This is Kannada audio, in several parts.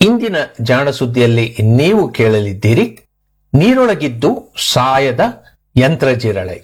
ಇಂದಿನ ಜಾಣ ಸುದ್ದಿಯಲ್ಲಿ ನೀವು ಕೇಳಲಿದ್ದೀರಿ ನೀರೊಳಗಿದ್ದು ಸಾಯದ ಯಂತ್ರಜಿರಳೆ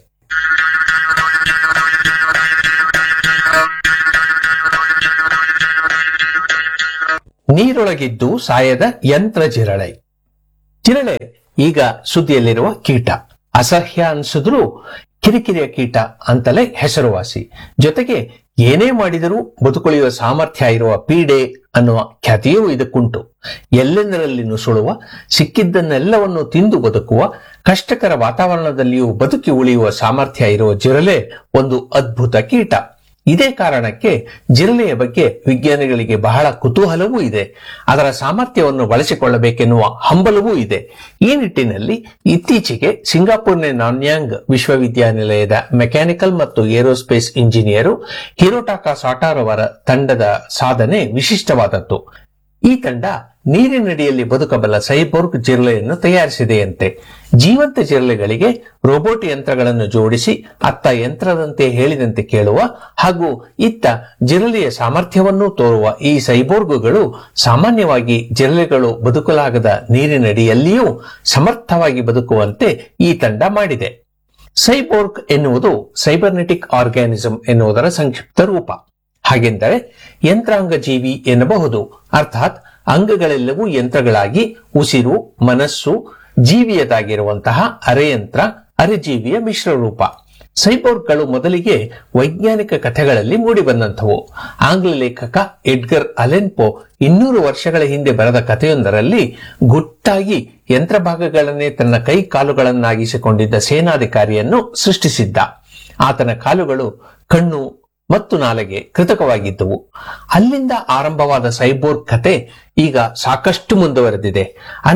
ನೀರೊಳಗಿದ್ದು ಸಾಯದ ಯಂತ್ರಜಿರಳೆ ಜಿರಳೆ ಈಗ ಸುದ್ದಿಯಲ್ಲಿರುವ ಕೀಟ ಅಸಹ್ಯ ಅನ್ಸಿದ್ರೂ ಕಿರಿಕಿರಿಯ ಕೀಟ ಅಂತಲೇ ಹೆಸರುವಾಸಿ ಜೊತೆಗೆ ಏನೇ ಮಾಡಿದರೂ ಬದುಕುಳಿಯುವ ಸಾಮರ್ಥ್ಯ ಇರುವ ಪೀಡೆ ಅನ್ನುವ ಖ್ಯಾತಿಯೂ ಇದಕ್ಕುಂಟು ಎಲ್ಲೆಂದರಲ್ಲಿ ನುಸುಳುವ ಸಿಕ್ಕಿದ್ದನ್ನೆಲ್ಲವನ್ನು ತಿಂದು ಬದುಕುವ ಕಷ್ಟಕರ ವಾತಾವರಣದಲ್ಲಿಯೂ ಬದುಕಿ ಉಳಿಯುವ ಸಾಮರ್ಥ್ಯ ಇರುವ ಜಿರಲೆ ಒಂದು ಅದ್ಭುತ ಕೀಟ ಇದೇ ಕಾರಣಕ್ಕೆ ಜಿರಲೆಯ ಬಗ್ಗೆ ವಿಜ್ಞಾನಿಗಳಿಗೆ ಬಹಳ ಕುತೂಹಲವೂ ಇದೆ ಅದರ ಸಾಮರ್ಥ್ಯವನ್ನು ಬಳಸಿಕೊಳ್ಳಬೇಕೆನ್ನುವ ಹಂಬಲವೂ ಇದೆ ಈ ನಿಟ್ಟಿನಲ್ಲಿ ಇತ್ತೀಚೆಗೆ ಸಿಂಗಾಪುರ್ನ ನಾನ್ಯಾಂಗ್ ವಿಶ್ವವಿದ್ಯಾನಿಲಯದ ಮೆಕ್ಯಾನಿಕಲ್ ಮತ್ತು ಏರೋಸ್ಪೇಸ್ ಇಂಜಿನಿಯರು ಹಿರೋಟಾಕಾ ಸಾಟಾರ್ ಅವರ ತಂಡದ ಸಾಧನೆ ವಿಶಿಷ್ಟವಾದದ್ದು ಈ ತಂಡ ನೀರಿನಡಿಯಲ್ಲಿ ಬದುಕಬಲ್ಲ ಸೈಬೋರ್ಗ್ ಜಿರಳೆಯನ್ನು ತಯಾರಿಸಿದೆಯಂತೆ ಜೀವಂತ ಜಿರಳೆಗಳಿಗೆ ರೋಬೋಟ್ ಯಂತ್ರಗಳನ್ನು ಜೋಡಿಸಿ ಅತ್ತ ಯಂತ್ರದಂತೆ ಹೇಳಿದಂತೆ ಕೇಳುವ ಹಾಗೂ ಇತ್ತ ಜಿರಳೆಯ ಸಾಮರ್ಥ್ಯವನ್ನು ತೋರುವ ಈ ಸೈಬೋರ್ಗುಗಳು ಸಾಮಾನ್ಯವಾಗಿ ಜಿರಳೆಗಳು ಬದುಕಲಾಗದ ನೀರಿನಡಿಯಲ್ಲಿಯೂ ಸಮರ್ಥವಾಗಿ ಬದುಕುವಂತೆ ಈ ತಂಡ ಮಾಡಿದೆ ಸೈಬೋರ್ಗ್ ಎನ್ನುವುದು ಸೈಬರ್ನೆಟಿಕ್ ಆರ್ಗ್ಯಾನಿಸಂ ಎನ್ನುವುದರ ಸಂಕ್ಷಿಪ್ತ ರೂಪ ಹಾಗೆಂದರೆ ಯಂತ್ರಾಂಗ ಜೀವಿ ಎನ್ನಬಹುದು ಅರ್ಥಾತ್ ಅಂಗಗಳೆಲ್ಲವೂ ಯಂತ್ರಗಳಾಗಿ ಉಸಿರು ಮನಸ್ಸು ಜೀವಿಯದಾಗಿರುವಂತಹ ಅರೆಯಂತ್ರ ಅರೆಜೀವಿಯ ಮಿಶ್ರ ರೂಪ ಸೈಬೋರ್ಗ್ಗಳು ಮೊದಲಿಗೆ ವೈಜ್ಞಾನಿಕ ಕಥೆಗಳಲ್ಲಿ ಮೂಡಿಬಂದಂಥವು ಆಂಗ್ಲ ಲೇಖಕ ಎಡ್ಗರ್ ಅಲೆನ್ಪೋ ಇನ್ನೂರು ವರ್ಷಗಳ ಹಿಂದೆ ಬರೆದ ಕಥೆಯೊಂದರಲ್ಲಿ ಗುಟ್ಟಾಗಿ ಯಂತ್ರ ಭಾಗಗಳನ್ನೇ ತನ್ನ ಕೈ ಕಾಲುಗಳನ್ನಾಗಿಸಿಕೊಂಡಿದ್ದ ಸೇನಾಧಿಕಾರಿಯನ್ನು ಸೃಷ್ಟಿಸಿದ್ದ ಆತನ ಕಾಲುಗಳು ಕಣ್ಣು ಮತ್ತು ನಾಲೆಗೆ ಕೃತಕವಾಗಿದ್ದವು ಅಲ್ಲಿಂದ ಆರಂಭವಾದ ಸೈಬೋರ್ಗ್ ಕತೆ ಈಗ ಸಾಕಷ್ಟು ಮುಂದುವರೆದಿದೆ